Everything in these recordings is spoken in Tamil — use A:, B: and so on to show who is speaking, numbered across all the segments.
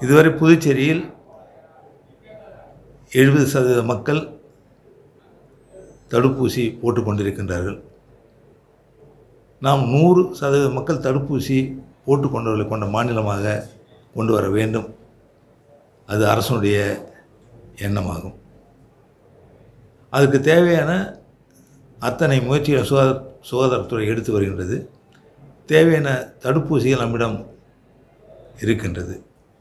A: இதுவரை புதுச்சேரியில் எழுபது சதவீத மக்கள் தடுப்பூசி போட்டுக் கொண்டிருக்கின்றார்கள் நாம் நூறு சதவீத மக்கள் தடுப்பூசி போட்டுக்கொண்டவர்களை கொண்ட மாநிலமாக கொண்டு வர வேண்டும் அது அரசனுடைய எண்ணமாகும் அதுக்கு தேவையான அத்தனை முயற்சிகளை சுகாதார சுகாதாரத்துறை எடுத்து வருகின்றது தேவையான தடுப்பூசிகள் நம்மிடம் இருக்கின்றது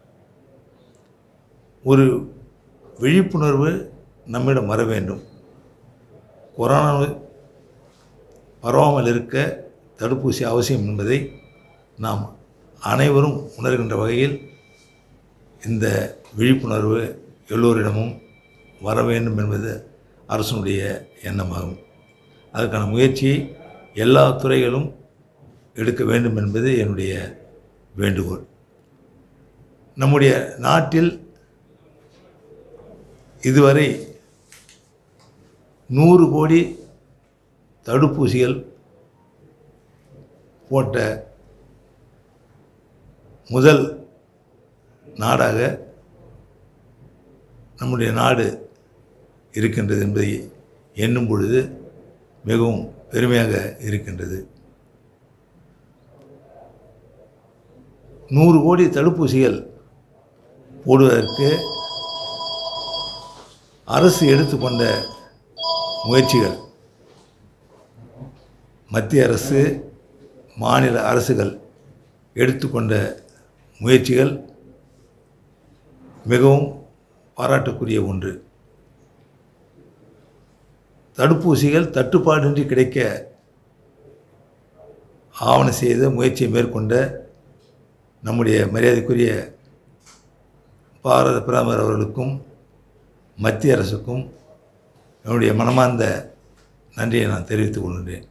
A: ஒரு விழிப்புணர்வு நம்மிடம் வர வேண்டும் கொரோனா நோய் பரவாமல் இருக்க தடுப்பூசி அவசியம் என்பதை நாம் அனைவரும் உணர்கின்ற வகையில் இந்த விழிப்புணர்வு எல்லோரிடமும் வர வேண்டும் என்பது அரசனுடைய எண்ணமாகும் அதற்கான முயற்சியை எல்லா துறைகளும் எடுக்க வேண்டும் என்பது என்னுடைய வேண்டுகோள் நம்முடைய நாட்டில் இதுவரை நூறு கோடி தடுப்பூசிகள் போட்ட முதல் நாடாக நம்முடைய நாடு இருக்கின்றது என்பதை எண்ணும் பொழுது மிகவும் பெருமையாக இருக்கின்றது நூறு கோடி தடுப்பூசிகள் போடுவதற்கு அரசு எடுத்துக்கொண்ட முயற்சிகள் மத்திய அரசு மாநில அரசுகள் எடுத்துக்கொண்ட முயற்சிகள் மிகவும் பாராட்டுக்குரிய ஒன்று தடுப்பூசிகள் தட்டுப்பாடின்றி கிடைக்க ஆவணம் செய்த முயற்சியை மேற்கொண்ட நம்முடைய மரியாதைக்குரிய பாரத பிரதமர் அவர்களுக்கும் மத்திய அரசுக்கும் என்னுடைய மனமார்ந்த நன்றியை நான் தெரிவித்துக் கொள்கின்றேன்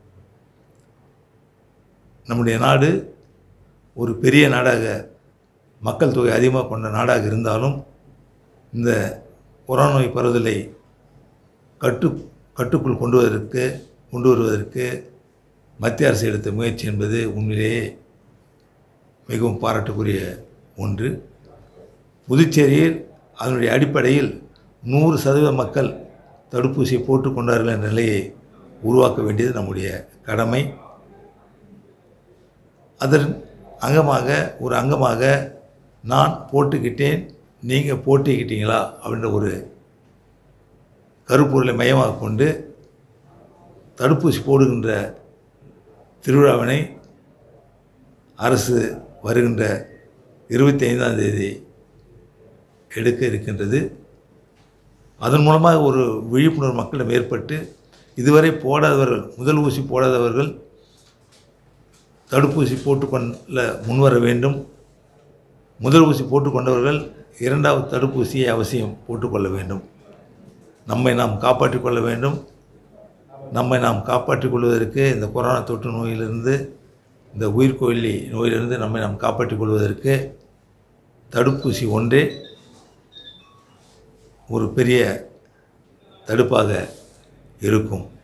A: நம்முடைய நாடு ஒரு பெரிய நாடாக மக்கள் தொகை அதிகமாக கொண்ட நாடாக இருந்தாலும் இந்த கொரோனா நோய் பரவலை கட்டு கட்டுக்குள் கொண்டு வருவதற்கு கொண்டு வருவதற்கு மத்திய அரசு எடுத்த முயற்சி என்பது உண்மையிலேயே மிகவும் பாராட்டுக்குரிய ஒன்று புதுச்சேரியில் அதனுடைய அடிப்படையில் நூறு சதவீத மக்கள் தடுப்பூசியை போட்டுக் கொண்டார்கள் என்ற நிலையை உருவாக்க வேண்டியது நம்முடைய கடமை அதன் அங்கமாக ஒரு அங்கமாக நான் போட்டுக்கிட்டேன் நீங்கள் போட்டிக்கிட்டீங்களா அப்படின்ற ஒரு கருப்பொருளை மையமாக கொண்டு தடுப்பூசி போடுகின்ற திருவிழாவினை அரசு வருகின்ற இருபத்தி ஐந்தாம் தேதி எடுக்க இருக்கின்றது அதன் மூலமாக ஒரு விழிப்புணர்வு மக்களிடம் ஏற்பட்டு இதுவரை போடாதவர்கள் முதல் ஊசி போடாதவர்கள் தடுப்பூசி போட்டுக்கொள்ள முன்வர வேண்டும் முதல் ஊசி போட்டுக்கொண்டவர்கள் இரண்டாவது தடுப்பூசியை அவசியம் போட்டுக்கொள்ள வேண்டும் நம்மை நாம் காப்பாற்றிக் கொள்ள வேண்டும் நம்மை நாம் காப்பாற்றிக் கொள்வதற்கு இந்த கொரோனா தொற்று நோயிலிருந்து இந்த உயிர்கொல்லி நோயிலிருந்து நம்மை நாம் காப்பாற்றிக் கொள்வதற்கு தடுப்பூசி ஒன்றே ஒரு பெரிய தடுப்பாக இருக்கும்